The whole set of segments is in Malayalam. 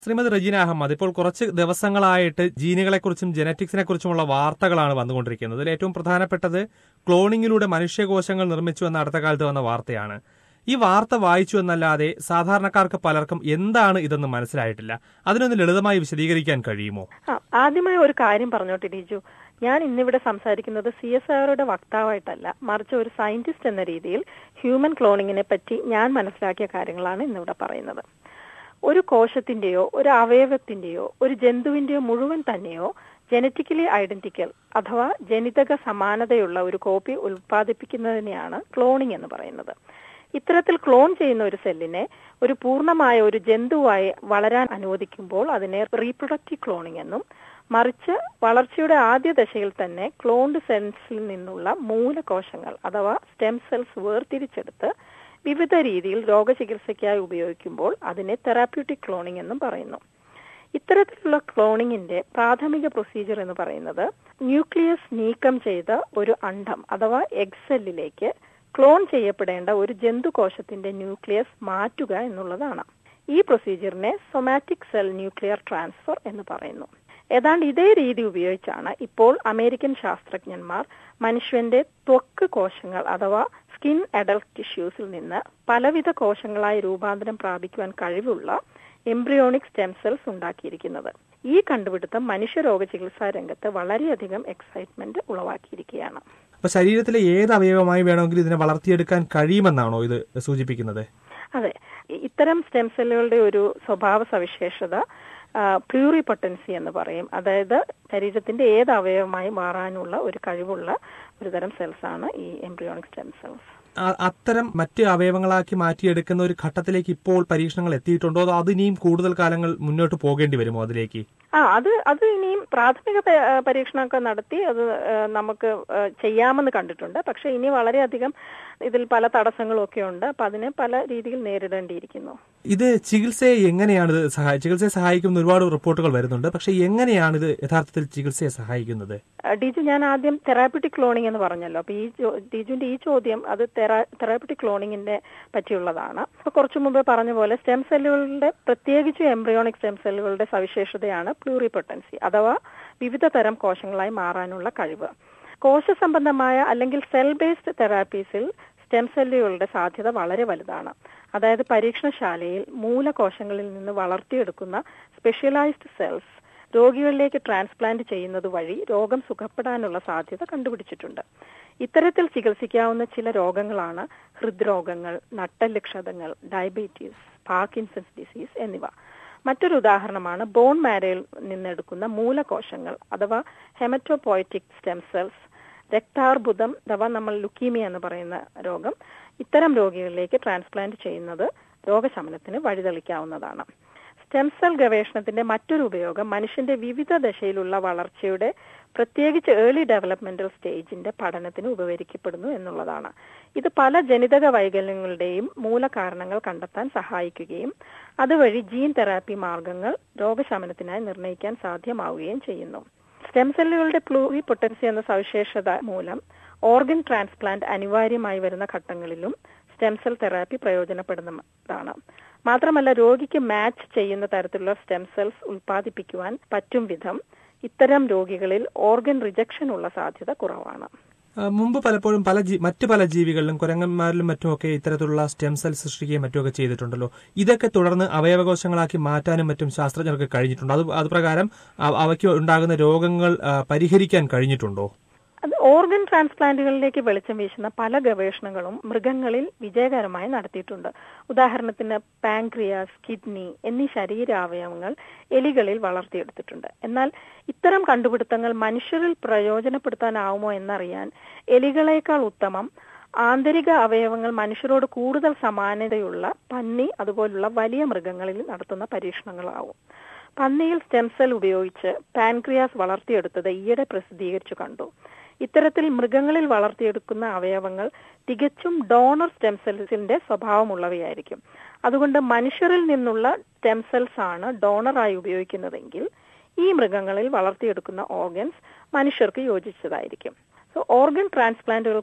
ശ്രീമതി റജീന അഹമ്മദ് ഇപ്പോൾ കുറച്ച് ദിവസങ്ങളായിട്ട് ജീനുകളെക്കുറിച്ചും ജനറ്റിക്സിനെ കുറിച്ചുമുള്ള വാർത്തകളാണ് വന്നുകൊണ്ടിരിക്കുന്നത് ഇതിൽ ഏറ്റവും പ്രധാനപ്പെട്ടത് ക്ലോണിങ്ങിലൂടെ മനുഷ്യകോശങ്ങൾ നിർമ്മിച്ചു എന്ന അടുത്ത കാലത്ത് വന്ന വാർത്തയാണ് ഈ വാർത്ത വായിച്ചു എന്നല്ലാതെ സാധാരണക്കാർക്ക് പലർക്കും എന്താണ് ഇതെന്ന് മനസ്സിലായിട്ടില്ല അതിനൊന്ന് ലളിതമായി വിശദീകരിക്കാൻ കഴിയുമോ ആ ആദ്യമായി ഒരു കാര്യം പറഞ്ഞോട്ടെ ടിജു ഞാൻ ഇന്നിവിടെ സംസാരിക്കുന്നത് സി എസ് ആറുടെ വക്താവായിട്ടല്ല മറിച്ച് ഒരു സയന്റിസ്റ്റ് എന്ന രീതിയിൽ ഹ്യൂമൻ ക്ലോണിങ്ങിനെ പറ്റി ഞാൻ മനസ്സിലാക്കിയ കാര്യങ്ങളാണ് ഇന്നിവിടെ പറയുന്നത് ഒരു കോശത്തിന്റെയോ ഒരു അവയവത്തിന്റെയോ ഒരു ജന്തുവിന്റെയോ മുഴുവൻ തന്നെയോ ജനറ്റിക്കലി ഐഡന്റിക്കൽ അഥവാ ജനിതക സമാനതയുള്ള ഒരു കോപ്പി ഉൽപ്പാദിപ്പിക്കുന്നതിനെയാണ് ക്ലോണിംഗ് എന്ന് പറയുന്നത് ഇത്തരത്തിൽ ക്ലോൺ ചെയ്യുന്ന ഒരു സെല്ലിനെ ഒരു പൂർണ്ണമായ ഒരു ജന്തുവായി വളരാൻ അനുവദിക്കുമ്പോൾ അതിനെ റീപ്രൊഡക്റ്റീവ് ക്ലോണിംഗ് എന്നും മറിച്ച് വളർച്ചയുടെ ആദ്യ ദശയിൽ തന്നെ ക്ലോൺഡ് സെൽസിൽ നിന്നുള്ള മൂലകോശങ്ങൾ അഥവാ സ്റ്റെം സെൽസ് വേർതിരിച്ചെടുത്ത് വിവിധ രീതിയിൽ രോഗചികിത്സയ്ക്കായി ഉപയോഗിക്കുമ്പോൾ അതിനെ തെറാപ്യൂട്ടിക് ക്ലോണിംഗ് എന്നും പറയുന്നു ഇത്തരത്തിലുള്ള ക്ലോണിങ്ങിന്റെ പ്രാഥമിക പ്രൊസീജിയർ എന്ന് പറയുന്നത് ന്യൂക്ലിയസ് നീക്കം ചെയ്ത ഒരു അണ്ഡം അഥവാ എഗ് സെല്ലിലേക്ക് ക്ലോൺ ചെയ്യപ്പെടേണ്ട ഒരു ജന്തുകോശത്തിന്റെ ന്യൂക്ലിയസ് മാറ്റുക എന്നുള്ളതാണ് ഈ പ്രൊസീജിയറിനെ സൊമാറ്റിക് സെൽ ന്യൂക്ലിയർ ട്രാൻസ്ഫർ എന്ന് പറയുന്നു ഏതാണ്ട് ഇതേ രീതി ഉപയോഗിച്ചാണ് ഇപ്പോൾ അമേരിക്കൻ ശാസ്ത്രജ്ഞന്മാർ മനുഷ്യന്റെ ത്വക്ക് കോശങ്ങൾ അഥവാ സ്കിൻ അഡൽട്ട് ടിഷ്യൂസിൽ നിന്ന് പലവിധ കോശങ്ങളായി രൂപാന്തരം പ്രാപിക്കുവാൻ കഴിവുള്ള എംബ്രിയോണിക് സ്റ്റെം സെൽസ് ഉണ്ടാക്കിയിരിക്കുന്നത് ഈ കണ്ടുപിടുത്തം മനുഷ്യരോഗ ചികിത്സാ രംഗത്ത് വളരെയധികം എക്സൈറ്റ്മെന്റ് ഉളവാക്കിയിരിക്കുകയാണ് അപ്പൊ ശരീരത്തിലെ ഏത് അവയവമായി വേണമെങ്കിലും ഇതിനെ വളർത്തിയെടുക്കാൻ കഴിയുമെന്നാണോ ഇത് സൂചിപ്പിക്കുന്നത് അതെ ഇത്തരം സ്റ്റെം സെല്ലുകളുടെ ഒരു സ്വഭാവ സവിശേഷത പ്ലൂറിപൊട്ടൻസി എന്ന് പറയും അതായത് ശരീരത്തിന്റെ ഏത് അവയവമായി മാറാനുള്ള ഒരു കഴിവുള്ള ഒരു തരം സെൽസ് ആണ് ഈ എംബ്രിയോണിക് സ്റ്റെം സെൽസ് അത്തരം മറ്റ് അവയവങ്ങളാക്കി മാറ്റിയെടുക്കുന്ന ഒരു ഘട്ടത്തിലേക്ക് ഇപ്പോൾ പരീക്ഷണങ്ങൾ എത്തിയിട്ടുണ്ടോ അതോ അത് ഇനിയും കൂടുതൽ കാലങ്ങൾ മുന്നോട്ട് പോകേണ്ടി വരുമോ അതിലേക്ക് ആ അത് അത് ഇനിയും പ്രാഥമിക പരീക്ഷണമൊക്കെ നടത്തി അത് നമുക്ക് ചെയ്യാമെന്ന് കണ്ടിട്ടുണ്ട് പക്ഷെ ഇനി വളരെയധികം ഇതിൽ പല തടസ്സങ്ങളും ഒക്കെ ഉണ്ട് അപ്പൊ അതിനെ പല രീതിയിൽ നേരിടേണ്ടിയിരിക്കുന്നു ഇത് ചികിത്സയെ എങ്ങനെയാണ് ഇത് സഹായി ചികിത്സയെ സഹായിക്കുന്ന ഒരുപാട് റിപ്പോർട്ടുകൾ വരുന്നുണ്ട് പക്ഷെ എങ്ങനെയാണ് ഇത് യഥാർത്ഥത്തിൽ ചികിത്സയെ സഹായിക്കുന്നത് ഡിജു ഞാൻ ആദ്യം തെറാപ്യൂട്ടിക് ക്ലോണിംഗ് എന്ന് പറഞ്ഞല്ലോ അപ്പൊ ഈ ഡിജുവിന്റെ ഈ ചോദ്യം അത് തെറാപ്യൂട്ടിക് ക്ലോണിങ്ങിന്റെ പറ്റിയുള്ളതാണ് അപ്പൊ കുറച്ചു മുമ്പ് പറഞ്ഞ പോലെ സ്റ്റെം സെല്ലുകളുടെ പ്രത്യേകിച്ച് എംബ്രിയോണിക് സ്റ്റെം സെല്ലുകളുടെ സവിശേഷതയാണ് പ്ലൂറിപൊട്ടൻസി അഥവാ വിവിധ തരം കോശങ്ങളായി മാറാനുള്ള കഴിവ് കോശ സംബന്ധമായ അല്ലെങ്കിൽ സെൽ ബേസ്ഡ് തെറാപ്പീസിൽ സ്റ്റെം സെല്ലുകളുടെ സാധ്യത വളരെ വലുതാണ് അതായത് പരീക്ഷണശാലയിൽ മൂലകോശങ്ങളിൽ നിന്ന് വളർത്തിയെടുക്കുന്ന സ്പെഷ്യലൈസ്ഡ് സെൽസ് രോഗികളിലേക്ക് ട്രാൻസ്പ്ലാന്റ് ചെയ്യുന്നത് വഴി രോഗം സുഖപ്പെടാനുള്ള സാധ്യത കണ്ടുപിടിച്ചിട്ടുണ്ട് ഇത്തരത്തിൽ ചികിത്സിക്കാവുന്ന ചില രോഗങ്ങളാണ് ഹൃദ്രോഗങ്ങൾ നട്ടെല്ല് ക്ഷതങ്ങൾ ഡയബറ്റീസ് പാർക്കിൻസൺസ് ഡിസീസ് എന്നിവ മറ്റൊരു ഉദാഹരണമാണ് ബോൺ മാരയിൽ നിന്നെടുക്കുന്ന മൂലകോശങ്ങൾ അഥവാ ഹെമറ്റോപോയറ്റിക് സ്റ്റെം സെൽസ് രക്താർബുദം അഥവാ നമ്മൾ ലുക്കീമിയ എന്ന് പറയുന്ന രോഗം ഇത്തരം രോഗികളിലേക്ക് ട്രാൻസ്പ്ലാന്റ് ചെയ്യുന്നത് രോഗശമനത്തിന് വഴിതെളിക്കാവുന്നതാണ് സ്റ്റെം സെൽ ഗവേഷണത്തിന്റെ മറ്റൊരു ഉപയോഗം മനുഷ്യന്റെ വിവിധ ദശയിലുള്ള വളർച്ചയുടെ പ്രത്യേകിച്ച് ഏർലി ഡെവലപ്മെന്റൽ സ്റ്റേജിന്റെ പഠനത്തിന് ഉപകരിക്കപ്പെടുന്നു എന്നുള്ളതാണ് ഇത് പല ജനിതക വൈകല്യങ്ങളുടെയും മൂലകാരണങ്ങൾ കണ്ടെത്താൻ സഹായിക്കുകയും അതുവഴി ജീൻ തെറാപ്പി മാർഗങ്ങൾ രോഗശമനത്തിനായി നിർണ്ണയിക്കാൻ സാധ്യമാവുകയും ചെയ്യുന്നു സ്റ്റെം സെല്ലുകളുടെ പ്ലൂറി പൊട്ടൻസി എന്ന സവിശേഷത മൂലം ഓർഗൻ ട്രാൻസ്പ്ലാന്റ് അനിവാര്യമായി വരുന്ന ഘട്ടങ്ങളിലും സ്റ്റെം സെൽ തെറാപ്പി പ്രയോജനപ്പെടുന്നതാണ് മാത്രമല്ല രോഗിക്ക് മാച്ച് ചെയ്യുന്ന തരത്തിലുള്ള സ്റ്റെം സെൽസ് ഉൽപ്പാദിപ്പിക്കുവാൻ പറ്റും വിധം ഇത്തരം രോഗികളിൽ ഓർഗൻ റിജക്ഷൻ ഉള്ള സാധ്യത കുറവാണ് മുമ്പ് പലപ്പോഴും പല മറ്റു പല ജീവികളിലും കുരങ്ങന്മാരിലും മറ്റുമൊക്കെ ഇത്തരത്തിലുള്ള സ്റ്റെം സെൽ സൃഷ്ടിക്കുകയും മറ്റുമൊക്കെ ചെയ്തിട്ടുണ്ടല്ലോ ഇതൊക്കെ തുടർന്ന് അവയവകോശങ്ങളാക്കി മാറ്റാനും മറ്റും ശാസ്ത്രജ്ഞർക്ക് കഴിഞ്ഞിട്ടുണ്ട് അത് അത് പ്രകാരം അവയ്ക്ക് ഉണ്ടാകുന്ന രോഗങ്ങൾ പരിഹരിക്കാൻ കഴിഞ്ഞിട്ടുണ്ടോ അത് ഓർഗൻ ട്രാൻസ്പ്ലാന്റുകളിലേക്ക് വെളിച്ചം വീശുന്ന പല ഗവേഷണങ്ങളും മൃഗങ്ങളിൽ വിജയകരമായി നടത്തിയിട്ടുണ്ട് ഉദാഹരണത്തിന് പാങ്ക്രിയാസ് കിഡ്നി എന്നീ ശരീരാവയവങ്ങൾ എലികളിൽ വളർത്തിയെടുത്തിട്ടുണ്ട് എന്നാൽ ഇത്തരം കണ്ടുപിടുത്തങ്ങൾ മനുഷ്യരിൽ പ്രയോജനപ്പെടുത്താനാവുമോ എന്നറിയാൻ എലികളേക്കാൾ ഉത്തമം ആന്തരിക അവയവങ്ങൾ മനുഷ്യരോട് കൂടുതൽ സമാനതയുള്ള പന്നി അതുപോലുള്ള വലിയ മൃഗങ്ങളിൽ നടത്തുന്ന പരീക്ഷണങ്ങളാവും പന്നിയിൽ സ്റ്റെം സെൽ ഉപയോഗിച്ച് പാൻക്രിയാസ് വളർത്തിയെടുത്തത് ഈയിടെ പ്രസിദ്ധീകരിച്ചു കണ്ടു ഇത്തരത്തിൽ മൃഗങ്ങളിൽ വളർത്തിയെടുക്കുന്ന അവയവങ്ങൾ തികച്ചും ഡോണർ സ്റ്റെം സെൽസിന്റെ സ്വഭാവമുള്ളവയായിരിക്കും അതുകൊണ്ട് മനുഷ്യരിൽ നിന്നുള്ള സ്റ്റെം സെൽസ് ആണ് ഡോണറായി ഉപയോഗിക്കുന്നതെങ്കിൽ ഈ മൃഗങ്ങളിൽ വളർത്തിയെടുക്കുന്ന ഓർഗൻസ് മനുഷ്യർക്ക് യോജിച്ചതായിരിക്കും സോ ഓർഗൻ ട്രാൻസ്പ്ലാന്റുകൾക്ക്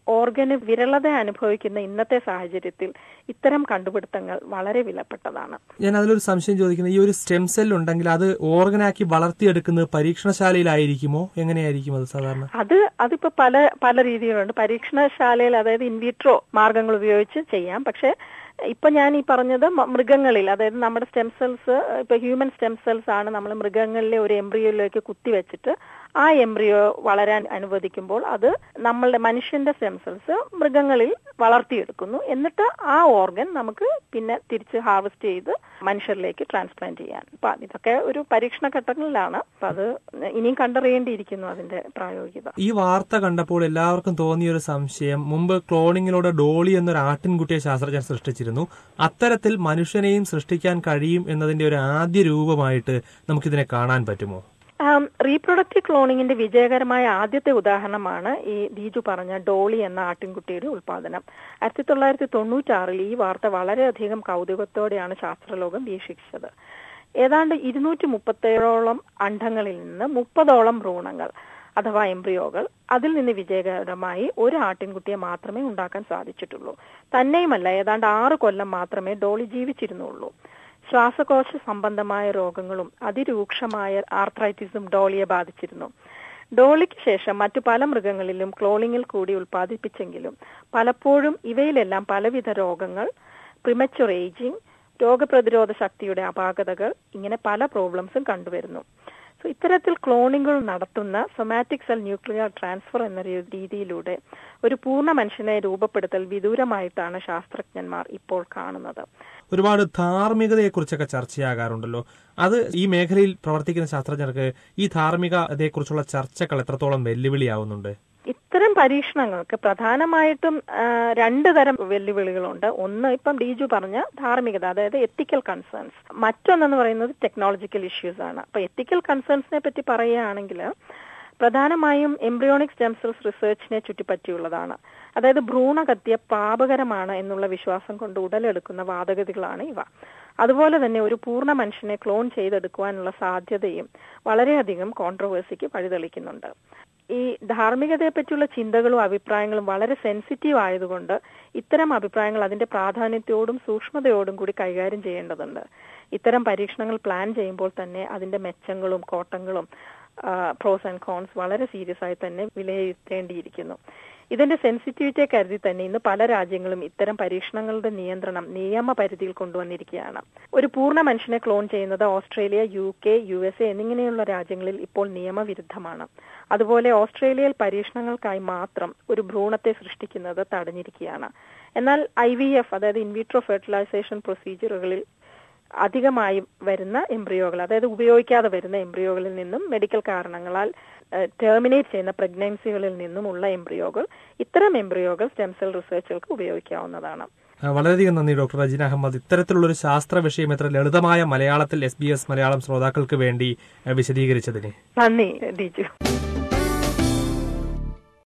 ഓർഗന് വിരളത അനുഭവിക്കുന്ന ഇന്നത്തെ സാഹചര്യത്തിൽ ഇത്തരം കണ്ടുപിടുത്തങ്ങൾ വളരെ വിലപ്പെട്ടതാണ് ഞാൻ അതിലൊരു സംശയം ചോദിക്കുന്നത് ഈ ഒരു സ്റ്റെം സെൽ ഉണ്ടെങ്കിൽ അത് ഓർഗനാക്കി വളർത്തിയെടുക്കുന്നത് പരീക്ഷണശാലയിലായിരിക്കുമോ എങ്ങനെയായിരിക്കും അത് സാധാരണ അത് അതിപ്പോ പല പല രീതികളുണ്ട് പരീക്ഷണശാലയിൽ അതായത് ഇൻവിട്രോ മാർഗങ്ങൾ ഉപയോഗിച്ച് ചെയ്യാം പക്ഷെ ഇപ്പൊ ഞാൻ ഈ പറഞ്ഞത് മ- മൃഗങ്ങളിൽ അതായത് നമ്മുടെ സ്റ്റെം സെൽസ് ഇപ്പൊ ഹ്യൂമൻ സ്റ്റെം സെൽസ് ആണ് നമ്മൾ മൃഗങ്ങളിലെ ഒരു എംബ്രിയോയിലേക്ക് കുത്തിവെച്ചിട്ട് ആ എംബ്രിയോ വളരാൻ അനുവദിക്കുമ്പോൾ അത് നമ്മളുടെ മനുഷ്യന്റെ സ്റ്റെം സെൽസ് മൃഗങ്ങളിൽ വളർത്തിയെടുക്കുന്നു എന്നിട്ട് ആ ഓർഗൻ നമുക്ക് പിന്നെ തിരിച്ച് ഹാർവെസ്റ്റ് ചെയ്ത് മനുഷ്യരിലേക്ക് ട്രാൻസ്പ്ലാന്റ് ചെയ്യാൻ അപ്പൊ ഇതൊക്കെ ഒരു പരീക്ഷണ ഘട്ടങ്ങളിലാണ് അപ്പൊ അത് ഇനിയും കണ്ടറിയേണ്ടിയിരിക്കുന്നു അതിന്റെ പ്രായോഗികത ഈ വാർത്ത കണ്ടപ്പോൾ എല്ലാവർക്കും തോന്നിയ ഒരു സംശയം മുമ്പ് ക്ലോണിങ്ങിലൂടെ ഡോളി എന്നൊരു ആട്ടിൻകുട്ടിയെ ശാസ്ത്രജ്ഞർ സൃഷ്ടിച്ചിരുന്നു അത്തരത്തിൽ മനുഷ്യനെയും സൃഷ്ടിക്കാൻ കഴിയും എന്നതിന്റെ ഒരു ആദ്യ രൂപമായിട്ട് നമുക്കിതിനെ കാണാൻ പറ്റുമോ റീപ്രൊഡക്റ്റീവ് ക്ലോണിങ്ങിന്റെ വിജയകരമായ ആദ്യത്തെ ഉദാഹരണമാണ് ഈ ദീജു പറഞ്ഞ ഡോളി എന്ന ആട്ടിൻകുട്ടിയുടെ ഉൽപാദനം ആയിരത്തി തൊള്ളായിരത്തി തൊണ്ണൂറ്റാറിൽ ഈ വാർത്ത വളരെയധികം കൗതുകത്തോടെയാണ് ശാസ്ത്രലോകം വീക്ഷിച്ചത് ഏതാണ്ട് ഇരുന്നൂറ്റി മുപ്പത്തേഴോളം അണ്ഡങ്ങളിൽ നിന്ന് മുപ്പതോളം ഭ്രൂണങ്ങൾ അഥവാ എംബ്രിയോകൾ അതിൽ നിന്ന് വിജയകരമായി ഒരു ആട്ടിൻകുട്ടിയെ മാത്രമേ ഉണ്ടാക്കാൻ സാധിച്ചിട്ടുള്ളൂ തന്നെയുമല്ല ഏതാണ്ട് ആറ് കൊല്ലം മാത്രമേ ഡോളി ജീവിച്ചിരുന്നുള്ളൂ ശ്വാസകോശ സംബന്ധമായ രോഗങ്ങളും അതിരൂക്ഷമായ ആർത്രൈറ്റിസും ഡോളിയെ ബാധിച്ചിരുന്നു ഡോളിക്ക് ശേഷം മറ്റു പല മൃഗങ്ങളിലും ക്ലോണിങ്ങിൽ കൂടി ഉൽപ്പാദിപ്പിച്ചെങ്കിലും പലപ്പോഴും ഇവയിലെല്ലാം പലവിധ രോഗങ്ങൾ പ്രിമച്ചുർ ഏജിംഗ് രോഗപ്രതിരോധ ശക്തിയുടെ അപാകതകൾ ഇങ്ങനെ പല പ്രോബ്ലംസും കണ്ടുവരുന്നു സോ ഇത്തരത്തിൽ ക്ലോണിങ്ങുകൾ നടത്തുന്ന സൊമാറ്റിക് സെൽ ന്യൂക്ലിയർ ട്രാൻസ്ഫർ എന്ന രീ- രീതിയിലൂടെ ഒരു പൂർണ്ണ മനുഷ്യനെ രൂപപ്പെടുത്തൽ വിദൂരമായിട്ടാണ് ശാസ്ത്രജ്ഞന്മാർ ഇപ്പോൾ കാണുന്നത് ഒരുപാട് ധാർമ്മികതയെക്കുറിച്ചൊക്കെ ചർച്ചയാകാറുണ്ടല്ലോ അത് ഈ മേഖലയിൽ പ്രവർത്തിക്കുന്ന ശാസ്ത്രജ്ഞർക്ക് ഈ ധാർമ്മികതയെക്കുറിച്ചുള്ള ചർച്ചകൾ എത്രത്തോളം വെല്ലുവിളിയാവുന്നുണ്ട് ഇത്തരം പരീക്ഷണങ്ങൾക്ക് പ്രധാനമായിട്ടും ആ, രണ്ട് തരം വെല്ലുവിളികളുണ്ട് ഒന്ന് ഇപ്പം ഡീജു പറഞ്ഞ ധാർമ്മികത അതായത് എത്തിക്കൽ കൺസേൺസ് മറ്റൊന്നെന്ന് പറയുന്നത് ടെക്നോളജിക്കൽ ഇഷ്യൂസ് ആണ് അപ്പൊ എത്തിക്കൽ കൺസേൺസിനെ പറ്റി പറയുകയാണെങ്കിൽ പ്രധാനമായും എംബ്രിയോണിക് സ്റ്റെം സെൽസ് റിസർച്ചിനെ ചുറ്റിപ്പറ്റിയുള്ളതാണ് അതായത് ഭ്രൂണഹത്യ പാപകരമാണ് എന്നുള്ള വിശ്വാസം കൊണ്ട് ഉടലെടുക്കുന്ന വാദഗതികളാണ് ഇവ അതുപോലെ തന്നെ ഒരു പൂർണ്ണ മനുഷ്യനെ ക്ലോൺ ചെയ്തെടുക്കുവാനുള്ള സാധ്യതയും വളരെയധികം കോൺട്രവേഴ്സിക്ക് വഴിതെളിക്കുന്നുണ്ട് ഈ ധാർമ്മികതയെ പറ്റിയുള്ള ചിന്തകളും അഭിപ്രായങ്ങളും വളരെ സെൻസിറ്റീവ് ആയതുകൊണ്ട് ഇത്തരം അഭിപ്രായങ്ങൾ അതിന്റെ പ്രാധാന്യത്തോടും സൂക്ഷ്മതയോടും കൂടി കൈകാര്യം ചെയ്യേണ്ടതുണ്ട് ഇത്തരം പരീക്ഷണങ്ങൾ പ്ലാൻ ചെയ്യുമ്പോൾ തന്നെ അതിന്റെ മെച്ചങ്ങളും കോട്ടങ്ങളും പ്രോസ് ആൻഡ് കോൺസ് വളരെ സീരിയസ് ആയി തന്നെ വിലയിരുത്തേണ്ടിയിരിക്കുന്നു ഇതിന്റെ സെൻസിറ്റിവിറ്റിയെ കരുതി തന്നെ ഇന്ന് പല രാജ്യങ്ങളും ഇത്തരം പരീക്ഷണങ്ങളുടെ നിയന്ത്രണം നിയമപരിധിയിൽ കൊണ്ടുവന്നിരിക്കുകയാണ് ഒരു പൂർണ്ണ മനുഷ്യനെ ക്ലോൺ ചെയ്യുന്നത് Australia U K U S A എന്നിങ്ങനെയുള്ള രാജ്യങ്ങളിൽ ഇപ്പോൾ നിയമവിരുദ്ധമാണ് അതുപോലെ ഓസ്ട്രേലിയയിൽ പരീക്ഷണങ്ങൾക്കായി മാത്രം ഒരു ഭ്രൂണത്തെ സൃഷ്ടിക്കുന്നത് തടഞ്ഞിരിക്കുകയാണ് എന്നാൽ ഐ വി എഫ് അതായത് ഇൻവിട്രോ ഫെർട്ടിലൈസേഷൻ പ്രൊസീജിയറുകളിൽ അധികമായി വരുന്ന എംബ്രിയോകൾ അതായത് ഉപയോഗിക്കാതെ വരുന്ന എംബ്രിയോകളിൽ നിന്നും മെഡിക്കൽ കാരണങ്ങളാൽ ടെർമിനേറ്റ് ചെയ്യുന്ന പ്രഗ്നൻസികളിൽ നിന്നുമുള്ള എംബ്രിയോകൾ ഇത്തരം എംബ്രിയോകൾ സ്റ്റെം സെൽ റിസർച്ചുകൾക്ക് ഉപയോഗിക്കാവുന്നതാണ് ആ, വളരെയധികം നന്ദി ഡോക്ടർ റജിന അഹമ്മദ് ഇത്തരത്തിലുള്ളൊരു ശാസ്ത്ര വിഷയം ഇത്ര ലളിതമായ മലയാളത്തിൽ എസ് ബി എസ് മലയാളം ശ്രോതാക്കൾക്ക് വേണ്ടി ആ, വിശദീകരിച്ചതിന് നന്ദി ഡിജു